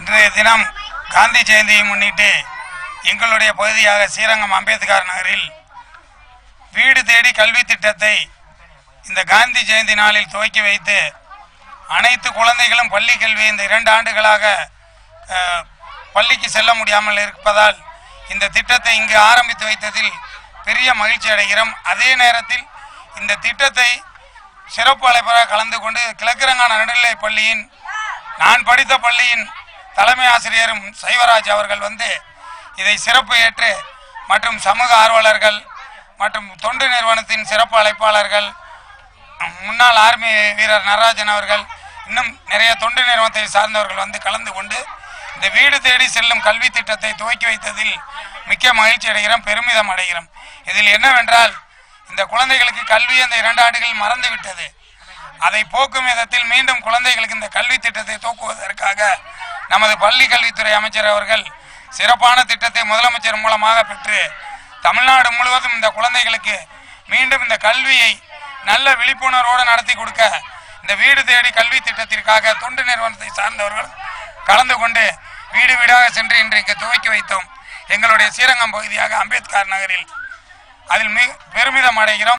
இன்றைய தினம் காந்தி ஜெயந்தியை முன்னிட்டு எங்களுடைய பகுதியாக ஸ்ரீரங்கம் அம்பேத்கர் நகரில் வீடு தேடி கல்வி திட்டத்தை இந்த காந்தி ஜெயந்தி நாளில் துவக்கி வைத்து அனைத்து குழந்தைகளும் பள்ளி கல்வி இந்த இரண்டு ஆண்டுகளாக அஹ், பள்ளிக்கு செல்ல முடியாமல் இருப்பதால் இந்த திட்டத்தை இங்கு ஆரம்பித்து வைத்ததில் பெரிய மகிழ்ச்சி அடைகிறோம் அதே நேரத்தில் இந்த திட்டத்தை சிறப்பு அழைப்பராக கலந்து கொண்டு கிழக்கிரங்கான நடுநிலைப் பள்ளியின் நான் படித்த பள்ளியின் தலைமை ஆசிரியரும் சைவராஜ் அவர்கள் வந்து இதை சிறப்பு ஏற்று மற்றும் சமூக ஆர்வலர்கள் மற்றும் தொண்டு நிறுவனத்தின் சிறப்பு அழைப்பாளர்கள் முன்னாள் ஆர்மி வீரர் நடராஜன் அவர்கள் இன்னும் நிறைய தொண்டு நிறுவனத்தை சார்ந்தவர்கள் வந்து கலந்து கொண்டு இந்த வீடு தேடி செல்லும் கல்வி திட்டத்தை துவக்கி வைத்ததில் மிக்க மகிழ்ச்சி அடைகிறோம் பெருமிதம் அடைகிறோம் இதில் என்னவென்றால் இந்த குழந்தைகளுக்கு கல்வி அந்த இரண்டு ஆண்டுகள் மறந்து விட்டது அதை போக்கும் விதத்தில் மீண்டும் குழந்தைகளுக்கு இந்த கல்வி திட்டத்தை தூக்குவதற்காக நமது பள்ளி கல்வித்துறை அமைச்சர் அவர்கள் சிறப்பான திட்டத்தை முதலமைச்சர் மூலமாக பெற்று தமிழ்நாடு முழுவதும் இந்த குழந்தைகளுக்கு மீண்டும் இந்த கல்வியை நல்ல விழிப்புணர்வோடு நடத்தி கொடுக்க இந்த வீடு தேடி கல்வி திட்டத்திற்காக தொண்டு நிறுவனத்தை சார்ந்தவர்கள் கலந்து கொண்டு வீடு வீடாக சென்று இன்றைக்கு துவக்கி வைத்தோம் எங்களுடைய ஸ்ரீரங்கம் பகுதியாக அம்பேத்கர் நகரில் அதில் மிக பெருமிதம் அடைகிறோம்